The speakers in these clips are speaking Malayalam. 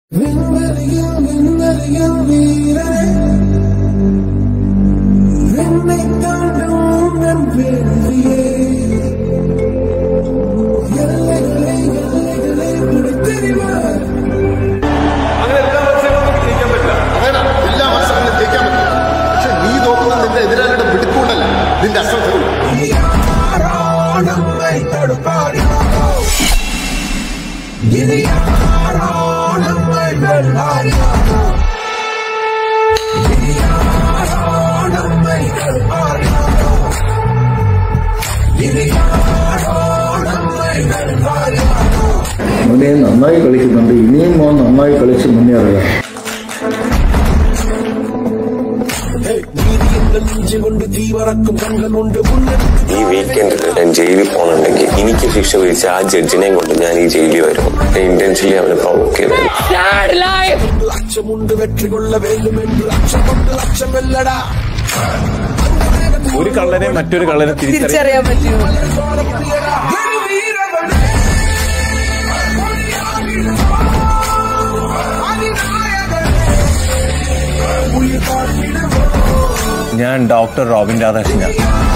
விண்வெளியில் விண்வெளியில் வீரனே விண்ணை தாண்டும் நம் வேள்வியே எல்லைகளை எல்லைகளை பிடித்தறிவார் അങ്ങനെ എല്ലാ മത്സരങ്ങളും നമുക്ക് ജയിക്കാൻ പറ്റില്ല അതേടാ എല്ലാ മത്സരങ്ങളും ജയിക്കാൻ പറ്റും പക്ഷെ നീ നോക്കുന്നത് നിന്റെ എതിരാളിയുടെ പിടിക്കൂണ്ടല്ല നിന്റെ അശ്രദ്ധകളും யாரோ நம்மை தடுப்பாரியாரோ இது யாரோ நம்மை வெள்ளாரியாரோ இது யாரோ நம்மை தடுப்பாரியாரோ இது யாரோ நம்மை வெள்ளாரியாரோ മോനെ നന്നായി കളിക്കുന്നുണ്ട് ഇനിയും മോൻ നന്നായി കളിച്ച് മുന്നേറുക ഈ വീക്കെൻഡിൽ ഞാൻ ജയിലിൽ പോകണമെങ്കിൽ എനിക്ക് ശിക്ഷ വിധിച്ച ആ ജഡ്ജിനെയും കൊണ്ട് ഞാൻ ഈ ജയിലിൽ വരും ഇന്റൻഷ്യലി അവനെ പ്രൊവോക്ക് ചെയ്തത് லட்சமுண்டு வெற்றி கொள்ள வேண்டும் என்று லட்சம் கொண்டு லட்சம் வெல்லடா ഒരു കള്ളനെ മറ്റൊരു കള്ളനെ തിരിച്ചറിയാൻ തിരിച്ചറിയാൻ പറ്റുമോ ഞാൻ ഡോക്ടർ റോബിൻ രാധാകൃഷ്ണൻ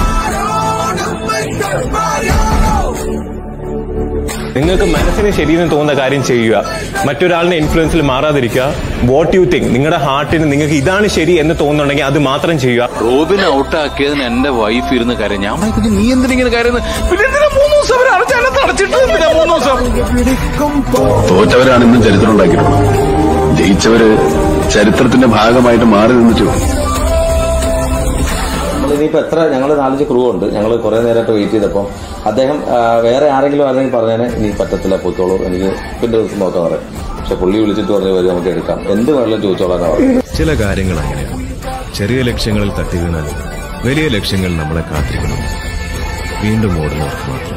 നിങ്ങൾക്ക് മനസ്സിന് ശരിയെന്ന് തോന്നുന്ന കാര്യം ചെയ്യുക മറ്റൊരാളുടെ ഇൻഫ്ലുവൻസിൽ മാറാതിരിക്കുക വാട്ട് യു തിങ്ക് നിങ്ങളുടെ ഹാർട്ടിന് നിങ്ങൾക്ക് ഇതാണ് ശരി എന്ന് തോന്നുന്നുണ്ടെങ്കിൽ അത് മാത്രം ചെയ്യുക റോബിനെ ഔട്ടാക്കിയതിന് എന്റെ വൈഫ് ഇരുന്ന് കാര്യം ഞാൻ വിളിക്കുന്നു നീ എന്തിനിങ്ങനെ കരയുന്നത് പിന്നെ എന്തിനാ മൂന്ന് ദിവസം അവരെ അടച്ചാലും അടച്ചിട്ട് എന്തിനാ മൂന്ന് ദിവസം തോറ്റവരാണ് ഇന്നും ചരിത്രം ഉണ്ടാക്കിയിട്ടുള്ളത് ജയിച്ചവര് ചരിത്രത്തിന്റെ ഭാഗമായിട്ട് മാറി നിന്നിട്ടു നമ്മളിനിയിപ്പോ എത്ര ഞങ്ങൾ നാലഞ്ച് ക്രൂ ഉണ്ട് ഞങ്ങൾ കുറെ നേരമായിട്ട് വെയിറ്റ് ചെയ്തപ്പോൾ അദ്ദേഹം ആ, വേറെ ആരെങ്കിലും ആരെങ്കിലും പറഞ്ഞേനെ ഇനി പറ്റത്തില്ല പോയിക്കോളൂ എനിക്ക് പിന്നെ ദിവസം നോക്കാൻ പറയും പക്ഷെ പുള്ളി വിളിച്ചിട്ട് പറഞ്ഞു വരും നമുക്ക് എടുക്കാം എന്ത് വേണമെങ്കിലും ചോദിച്ചോളാനാ പറയുന്നത് ചില കാര്യങ്ങൾ അങ്ങനെയാണ് ചെറിയ ലക്ഷ്യങ്ങളിൽ തട്ടി വീണാൽ വലിയ ലക്ഷ്യങ്ങൾ നമ്മളെ കാത്തിരിക്കുന്നു വീണ്ടും ഓടുന്നവർക്ക് മാത്രം